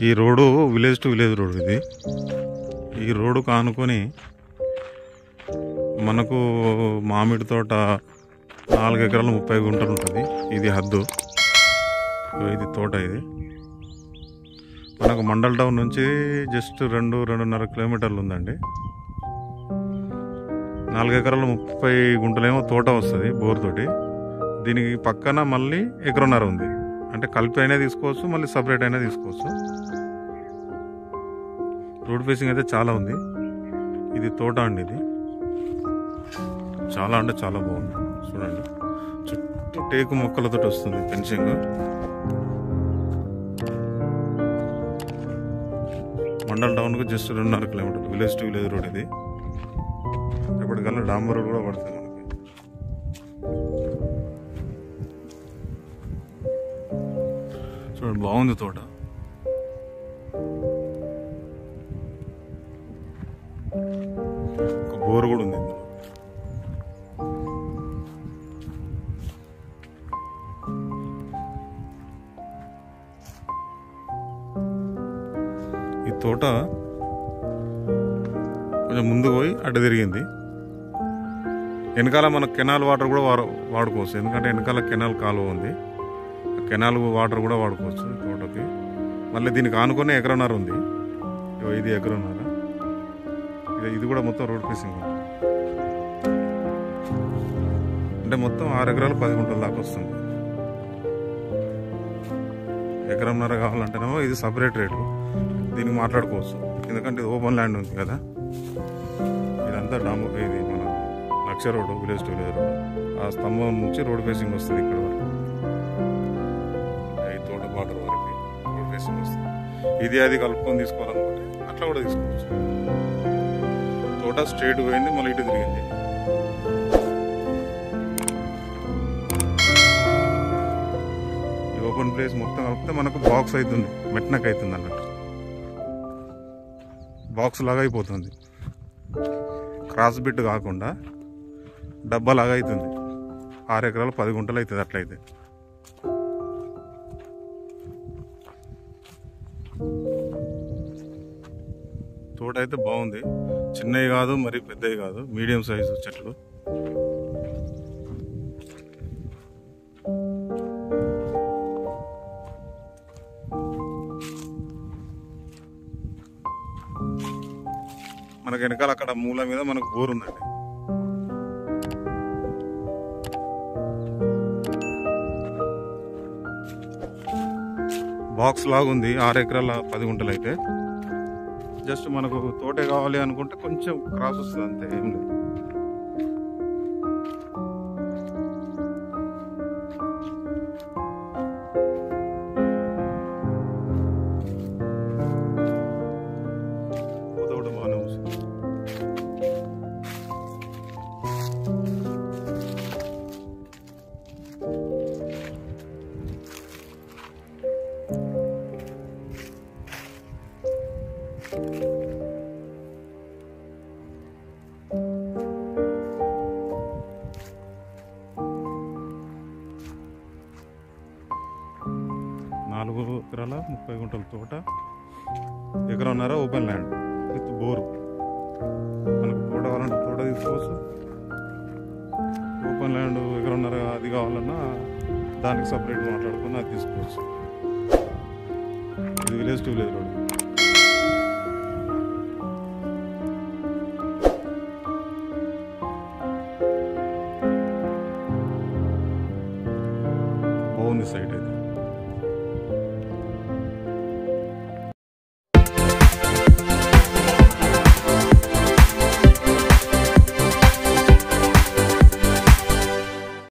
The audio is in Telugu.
ఈ road village to village road ఇది ఈ రోడ్డు కానుకొని మనకు మామిడి తోట నాలుగు ఎకరాలు ముప్పై గుంటలు ఉంటుంది ఇది హద్దు ఇగో ఇది తోట ఇది మనకు మండల్ టౌన్ నుంచి జస్ట్ రెండు రెండున్నర కిలోమీటర్లు ఉందండి నాలుగు ఎకరాలు ముప్పై గుంటలేమో తోట వస్తుంది బోర్ తోటి దీనికి పక్కన మళ్ళీ ఎకరన్నర ఉంది అంటే కలిపి అయినా తీసుకోవచ్చు మళ్ళీ సపరేట్ అయినా తీసుకోవచ్చు రోడ్ ఫేసింగ్ అయితే చాలా ఉంది ఇది తోట అండి ఇది చాలా అంటే చాలా బాగుంది చూడండి చుట్టూ టేకు మొక్కలతో వస్తుంది ఫెన్సింగ్ మండల్ టౌన్కు జస్ట్ రెండున్నర kilometre village to village road ఇది ఎప్పటికల్లా డాంబర్ రోడ్ కూడా పడుతుంది మనకి చూడండి బాగుంది తోట ఒక బోర్ కూడా ఉంది ఇందులో ఈ తోట కొంచెం ముందుకు పోయి అడ్డు తిరిగింది వెనకాల మన కెనాల్ వాటర్ కూడా వాడు వాడుకోవచ్చు ఎందుకంటే వెనకాల కెనాల్ కాలువ ఉంది ఆ కెనాల్ వాటర్ కూడా వాడుకోవచ్చు ఈ తోటకి మళ్ళీ దీనికి ఆనుకునే ఎకరన్నర ఉంది ఇగో ఇది ఎకరన్నర ఇది- ఇది కూడా మొత్తం రోడ్ ఫేసింగ్ ఉంది అంటే మొత్తం ఆరు ఎకరాలు పది గుంటల దాకా వస్తుంది ఎకరంన్నర కావాలంటేనేమో ఇది సపరేట్ రేటు దీనికి మాట్లాడుకోవచ్చు ఎందుకంటే ఇది ఓపెన్ ల్యాండ్ ఉంది కదా ఇదంతా డాము ఇది మన లక్ష road village to village road ఆ స్తంభం నుంచి రోడ్ ఫేసింగ్ వస్తుంది ఇక్కడ వరకు ఈ తోట బార్డర్ వరకు రోడ్ ఫేసింగ్ వస్తుంది ఇది అది కలుపుకొని తీసుకోవాలనుకుంటే అట్లా కూడా తీసుకోవచ్చు తోట స్ట్రైట్ పోయింది మళ్ళీ ఇటు తిరిగింది ఈ ఓపెన్ ప్లేస్ మొత్తం కలిపితే మనకు బాక్స్ అవుతుంది మెట్నక్ అవుతుంది అన్నట్టు బాక్స్ లాగా అయిపోతుంది క్రాస్ బిట్ కాకుండా డబ్బా లాగా అవుతుంది ఆరు ఎకరాలు పది గుంటలు అవుతుంది అట్లయితే తోట అయితే బాగుంది చిన్నవి కాదు మరి పెద్దవి కాదు మీడియం సైజు చెట్లు మనకు వెనకాల అక్కడ మూల మీద మనకు బోర్ ఉందండి బాక్స్ లాగా ఉంది ఆరు ఎకరాల పది గుంటలు అయితే జస్ట్ మనకు తోటే కావాలి అనుకుంటే కొంచెం క్రాస్ వస్తుంది అంతే ఏం లేదు పూత కూడా బాగానే వస్తుంది నాలుగు ఎకరాల ముప్పై గుంటల తోట ఎకరన్నర ఓపెన్ ల్యాండ్ విత్ బోరు మనకు తోట కావాలంటే తోట తీసుకోవచ్చు ఓపెన్ ల్యాండ్ ఎకరన్నర అది కావాలన్నా దానికి సపరేట్ మాట్లాడుకుని అది తీసుకోవచ్చు ఇది విలేజ్ టు విలేజ్ రోడ్ బాగుంది సైట్ ఇది